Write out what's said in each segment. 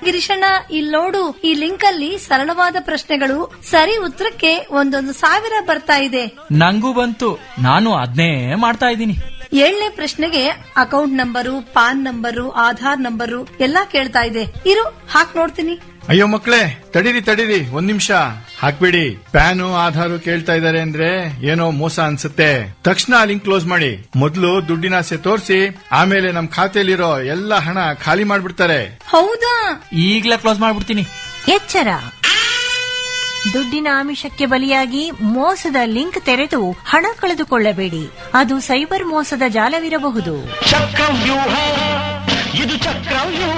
ಗಿರೀಶಣ್ಣ ಇಲ್ಲಿ ನೋಡು ಈ ಲಿಂಕ್ ಅಲ್ಲಿ ಸರಳವಾದ ಪ್ರಶ್ನೆಗಳು ಸರಿ ಉತ್ತರಕ್ಕೆ ಒಂದೊಂದು ಸಾವಿರ ಬರ್ತಾ ಇದೆ ನಂಗೂ ಬಂತು ನಾನು ಅದ್ನೇ ಮಾಡ್ತಾ ಇದ್ದೀನಿ ಏಳನೇ ಪ್ರಶ್ನೆಗೆ account number PAN number Aadhaar number ಎಲ್ಲಾ ಕೇಳ್ತಾ ಇದೆ ಇರು ಹಾಕ್ ನೋಡ್ತೀನಿ ಅಯ್ಯೋ ಮಕ್ಳೇ ತಡೀರಿ ತಡೀರಿ ಒಂದ್ ನಿಮಿಷ ಹಾಕ್ಬಿಡಿ ಪ್ಯಾನು ಆಧಾರು ಕೇಳ್ತಾ ಇದಾರೆ ಅಂದ್ರೆ ಏನೋ ಮೋಸ ಅನ್ಸುತ್ತೆ ತಕ್ಷಣ ಲಿಂಕ್ ಕ್ಲೋಸ್ ಮಾಡಿ ಮೊದ್ಲು ದುಡ್ಡಿನ ಆಸೆ ತೋರಿಸಿ ಆಮೇಲೆ ನಮ್ ಖಾತೆಯಲ್ಲಿರೋ ಎಲ್ಲ ಹಣ ಖಾಲಿ ಮಾಡ್ಬಿಡ್ತಾರೆ ಹೌದಾ ಈಗ್ಲೇ ಕ್ಲೋಸ್ ಮಾಡ್ಬಿಡ್ತೀನಿ ಎಚ್ಚರ ದುಡ್ಡಿನ ಆಮಿಷಕ್ಕೆ ಬಲಿಯಾಗಿ ಮೋಸದ ಲಿಂಕ್ ತೆರೆದು ಹಣ ಕಳೆದುಕೊಳ್ಳಬೇಡಿ ಅದು ಸೈಬರ್ ಮೋಸದ ಜಾಲವಿರಬಹುದು ಚಕ್ರವ್ಯೂಹ ಇದು ಚಕ್ರವ್ಯೂಹ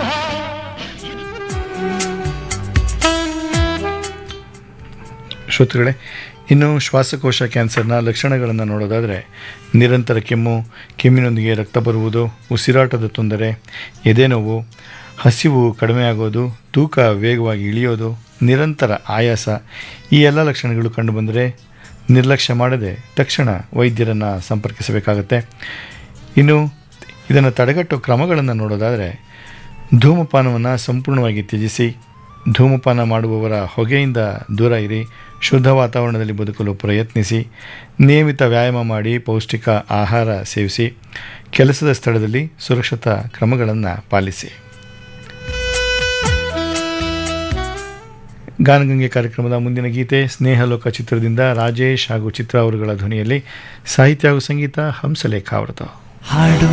ಶ್ರೋತೃಗಳೇ ಇನ್ನು ಶ್ವಾಸಕೋಶ ಕ್ಯಾನ್ಸರ್ನ ಲಕ್ಷಣಗಳನ್ನು ನೋಡೋದಾದರೆ ನಿರಂತರ ಕೆಮ್ಮು ಕೆಮ್ಮಿನೊಂದಿಗೆ ರಕ್ತ ಬರುವುದು ಉಸಿರಾಟದ ತೊಂದರೆ ಎದೆನೋವು ಹಸಿವು ಕಡಿಮೆಯಾಗೋದು ತೂಕ ವೇಗವಾಗಿ ಇಳಿಯೋದು ನಿರಂತರ ಆಯಾಸ ಈ ಎಲ್ಲ ಲಕ್ಷಣಗಳು ಕಂಡುಬಂದರೆ ನಿರ್ಲಕ್ಷ್ಯ ಮಾಡದೆ ತಕ್ಷಣ ವೈದ್ಯರನ್ನು ಸಂಪರ್ಕಿಸಬೇಕಾಗತ್ತೆ ಇನ್ನು ಇದನ್ನು ತಡೆಗಟ್ಟುವ ಕ್ರಮಗಳನ್ನು ನೋಡೋದಾದರೆ ಧೂಮಪಾನವನ್ನು ಸಂಪೂರ್ಣವಾಗಿ ತ್ಯಜಿಸಿ ಧೂಮಪಾನ ಮಾಡುವವರ ಹೊಗೆಯಿಂದ ದೂರ ಇರಿ ಶುದ್ಧ ವಾತಾವರಣದಲ್ಲಿ ಬದುಕಲು ಪ್ರಯತ್ನಿಸಿ ನಿಯಮಿತ ವ್ಯಾಯಾಮ ಮಾಡಿ ಪೌಷ್ಟಿಕ ಆಹಾರ ಸೇವಿಸಿ ಕೆಲಸದ ಸ್ಥಳದಲ್ಲಿ ಸುರಕ್ಷತಾ ಕ್ರಮಗಳನ್ನು ಪಾಲಿಸಿ ಗಾನಗಂಗೆ ಕಾರ್ಯಕ್ರಮದ ಮುಂದಿನ ಗೀತೆ ಸ್ನೇಹಲೋಕ ಚಿತ್ರದಿಂದ ರಾಜೇಶ್ ಹಾಗೂ ಚಿತ್ರ ಅವರುಗಳ ಧ್ವನಿಯಲ್ಲಿ ಸಾಹಿತ್ಯ ಹಾಗೂ ಸಂಗೀತ ಹಂಸಲೇಖ ಅವರದು ಹಾಡು